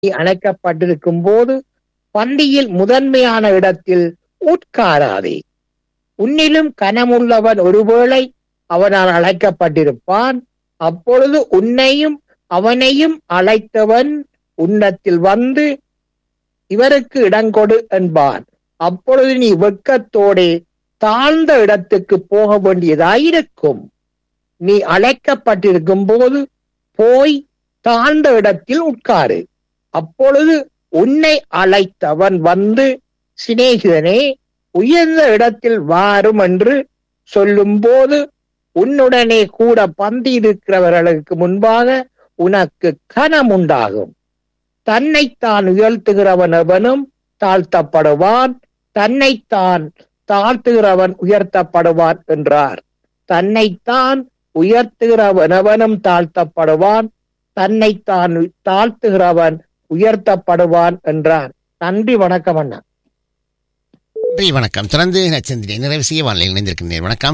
அழைக்கப்பட்டிருக்கும் போது பந்தியில் முதன்மையான இடத்தில் உட்காராதே உன்னிலும் கனமுள்ளவன் ஒருவேளை அவனால் அழைக்கப்பட்டிருப்பான் அப்பொழுது உன்னையும் அவனையும் அழைத்தவன் உன்னத்தில் வந்து இவருக்கு இடங்கொடு என்பான் அப்பொழுது நீ வெட்கத்தோடே தாழ்ந்த இடத்துக்கு போக வேண்டியதாயிருக்கும் நீ அழைக்கப்பட்டிருக்கும் போது போய் தாழ்ந்த இடத்தில் உட்காரு அப்பொழுது உன்னை அழைத்தவன் வந்து சிநேகிதனே உயர்ந்த இடத்தில் வாரும் என்று சொல்லும்போது உன்னுடனே கூட பந்தி இருக்கிறவர்களுக்கு முன்பாக உனக்கு கனம் உண்டாகும் தன்னைத்தான் உயர்த்துகிறவன் எவனும் தாழ்த்தப்படுவான் தன்னைத்தான் தாழ்த்துகிறவன் உயர்த்தப்படுவான் என்றார் தன்னைத்தான் உயர்த்துகிறவன் எவனும் தாழ்த்தப்படுவான் தன்னைத்தான் தாழ்த்துகிறவன் உயர்த்தப்படுவான் என்றார் நன்றி வணக்கம் அண்ணா நன்றி வணக்கம் தொடர்ந்து நச்சந்திரி நிறைவு செய்ய வானிலையில் இணைந்திருக்கின்றேன் வணக்கம்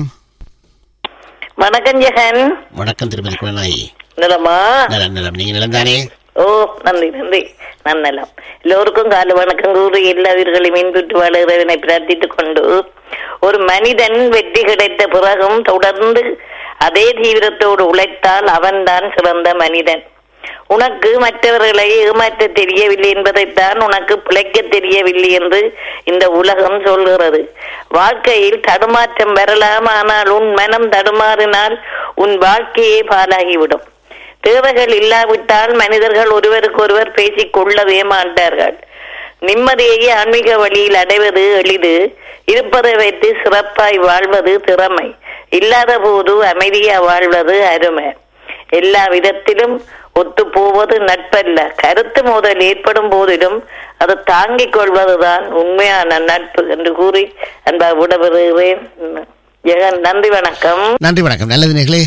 வணக்கம் ஜெகன் வணக்கம் திருமதி குலநாயகி நிலமா நலம் நலம் நீங்க நலம் தானே ஓ நன்றி நன்றி நான் நலம் எல்லோருக்கும் கால வணக்கம் கூறி எல்லா உயிர்களையும் மீன்புற்று வாழ இறைவனை பிரார்த்தித்துக் கொண்டு ஒரு மனிதன் வெற்றி கிடைத்த பிறகும் தொடர்ந்து அதே தீவிரத்தோடு உழைத்தால் அவன்தான் சிறந்த மனிதன் உனக்கு மற்றவர்களை ஏமாற்ற தெரியவில்லை என்பதைத்தான் உனக்கு பிழைக்க தெரியவில்லை என்று இந்த உலகம் சொல்கிறது வாழ்க்கையில் தடுமாற்றம் வரலாம் ஆனால் உன் மனம் தடுமாறினால் உன் வாழ்க்கையே பாலாகிவிடும் தேவைகள் இல்லாவிட்டால் மனிதர்கள் ஒருவருக்கொருவர் பேசிக் கொள்ளவே மாட்டார்கள் நிம்மதியை ஆன்மீக வழியில் அடைவது எளிது இருப்பதை வைத்து சிறப்பாய் வாழ்வது திறமை இல்லாத போது அமைதியா வாழ்வது அருமை எல்லா விதத்திலும் ஒத்து போவது நட்பல்ல கருத்து மோதல் ஏற்படும் போதிலும் அது தாங்கிக் கொள்வதுதான் உண்மையான நட்பு என்று கூறி அன்பா விடபெறுகிறேன் ஜெகன் நன்றி வணக்கம் நன்றி வணக்கம் நல்லது நேர்களே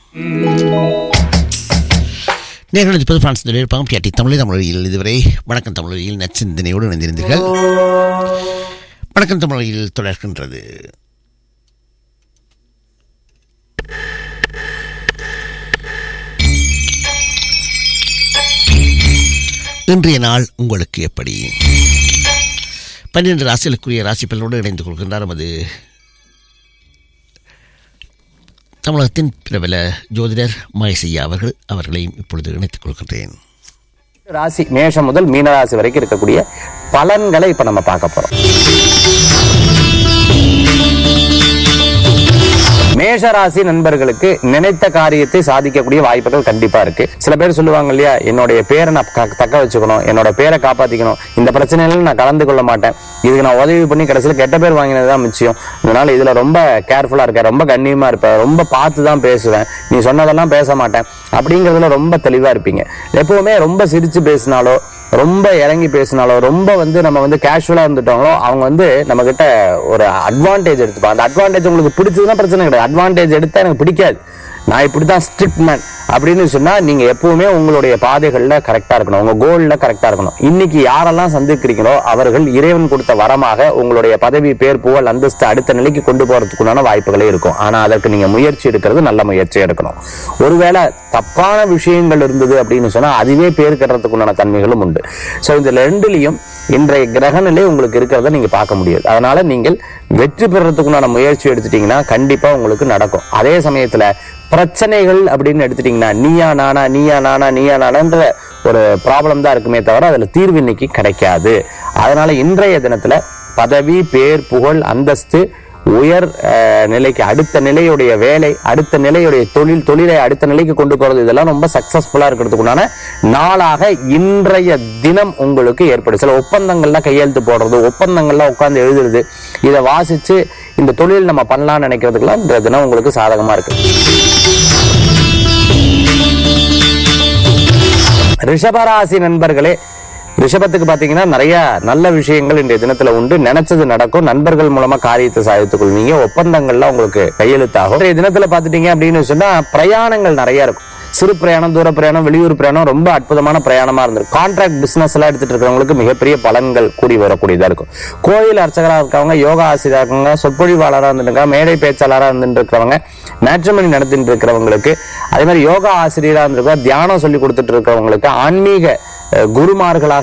நேர்கள் இப்போது பிரான்ஸ் தொழில்நுட்பம் பியாட்டி தமிழை தமிழொழியில் இதுவரை வணக்கம் தமிழொழியில் நச்சிந்தனையோடு இணைந்திருந்தீர்கள் வணக்கம் தமிழொழியில் தொடர்கின்றது இன்றைய நாள் உங்களுக்கு எப்படி பன்னிரண்டு ராசிகளுக்குரிய ராசி பலனோடு இணைந்து கொள்கின்றார் நமது தமிழகத்தின் பிரபல ஜோதிடர் மகேசையா அவர்கள் அவர்களையும் இப்பொழுது இணைத்துக் கொள்கின்றேன் ராசி மேஷம் முதல் மீன ராசி வரைக்கும் இருக்கக்கூடிய பலன்களை இப்ப நம்ம பார்க்க போறோம் மேஷ ராசி நண்பர்களுக்கு நினைத்த காரியத்தை சாதிக்கக்கூடிய வாய்ப்புகள் கண்டிப்பா இருக்கு சில பேர் சொல்லுவாங்க இல்லையா என்னுடைய பேரை நான் க- தக்க வச்சுக்கணும் என்னோட பேரை காப்பாத்திக்கணும் இந்த பிரச்சனையில நான் கலந்து கொள்ள மாட்டேன் இதுக்கு நான் உதவி பண்ணி கடைசியில் கெட்ட பேர் வாங்கினதுதான் மிச்சம் அதனால இதுல ரொம்ப கேர்ஃபுல்லா இருக்கேன் ரொம்ப கண்ணியமா இருப்பேன் ரொம்ப பார்த்து தான் பேசுவேன் நீ சொன்னதெல்லாம் பேச மாட்டேன் அப்படிங்கறதுல ரொம்ப தெளிவா இருப்பீங்க எப்பவுமே ரொம்ப சிரிச்சு பேசினாலோ ரொம்ப இறங்கி பேசினாலோ ரொம்ப வந்து நம்ம வந்து கேஷுவலா இருந்துட்டாங்களோ அவங்க வந்து நம்ம கிட்ட ஒரு அட்வான்டேஜ் எடுத்துப்பாங்க அந்த அட்வான்டேஜ் உங்களுக்கு பிடிச்சதுன்னா பிரச்சனை கிடையாது அட்வான்டேஜ் எடுத்தா எனக்கு பிடிக்காது நான் இப்படிதான் ஸ்ட்ரிக்ட் மேன் அப்படின்னு சொன்னா நீங்க எப்பவுமே உங்களுடைய பாதைகள்ல கரெக்டா இருக்கணும் உங்க கோல்ல கரெக்டா இருக்கணும் இன்னைக்கு யாரெல்லாம் சந்திக்கிறீங்களோ அவர்கள் இறைவன் கொடுத்த வரமாக உங்களுடைய பதவி பேர் புகழ் அந்தஸ்து அடுத்த நிலைக்கு கொண்டு போறதுக்குண்டான வாய்ப்புகளே இருக்கும் ஆனா அதற்கு நீங்க முயற்சி எடுக்கிறது நல்ல முயற்சி எடுக்கணும் ஒருவேளை தப்பான விஷயங்கள் இருந்தது அப்படின்னு சொன்னா அதுவே பேர் கட்டுறதுக்குண்டான தன்மைகளும் உண்டு சோ இந்த ரெண்டுலயும் இன்றைய கிரகநிலை உங்களுக்கு இருக்கிறத நீங்க பார்க்க முடியாது அதனால நீங்கள் வெற்றி பெறறதுக்குண்டான முயற்சி எடுத்துட்டீங்கன்னா கண்டிப்பா உங்களுக்கு நடக்கும் அதே சமயத்துல பிரச்சனைகள் அப்படின்னு எடுத்துட்டீங்கன்னா நீயா நானா நீயா நானா நீயா நானான்ற ஒரு ப்ராப்ளம் தான் இருக்குமே தவிர அதுல தீர்வு இன்னைக்கு கிடைக்காது அதனால இன்றைய தினத்துல பதவி பேர் புகழ் அந்தஸ்து உயர் அஹ், நிலைக்கு அடுத்த நிலையுடைய வேலை அடுத்த நிலையுடைய தொழில் தொழிலை அடுத்த நிலைக்கு கொண்டு போறது இதெல்லாம் ரொம்ப சக்சஸ்ஃபுல்லா இருக்கிறதுக்குண்டான நாளாக இன்றைய தினம் உங்களுக்கு ஏற்படும் சில ஒப்பந்தங்கள்லாம் கையெழுத்து போடுறது ஒப்பந்தங்கள்லாம் உட்கார்ந்து எழுதுறது இதை வாசிச்சு இந்த தொழில் நம்ம பண்ணலாம்னு நினைக்கிறதுக்கெல்லாம் இந்த தினம் உங்களுக்கு சாதகமா இருக்கு ரிஷபராசி நண்பர்களே ரிஷபத்துக்கு பாத்தீங்கன்னா நிறைய நல்ல விஷயங்கள் இன்றைய தினத்துல உண்டு நினைச்சது நடக்கும் நண்பர்கள் மூலமா காரியத்தை சாதித்துக் கொள்வீங்க ஒப்பந்தங்கள்லாம் உங்களுக்கு கையெழுத்தாகும் இன்றைய தினத்துல பாத்துட்டீங்க அப்படின்னு சொன்னா பிரயாணங்கள் நிறைய இருக்கும் சிறு பிரயாணம் தூர பிரயாணம் வெளியூர் பிரயாணம் ரொம்ப அற்புதமான பிரயாணமா இருந்திருக்கும் கான்ட்ராக்ட் பிசினஸ் எல்லாம் எடுத்துட்டு இருக்கிறவங்களுக்கு மிகப்பெரிய பலன்கள் கூடி வரக்கூடியதா இருக்கும் கோயில் அர்ச்சகரா இருக்கவங்க யோகா ஆசிரியரா இருக்கவங்க சொற்பொழிவாளராக இருந்துருக்காங்க மேடை பேச்சாளராக இருந்துட்டு இருக்கிறவங்க மேட்ரிமணி நடத்திட்டு இருக்கிறவங்களுக்கு அதே மாதிரி யோகா ஆசிரியரா இருந்திருக்க தியானம் சொல்லி கொடுத்துட்டு இருக்கிறவங்களுக்கு ஆன்மீக அஹ், குருமார்களாக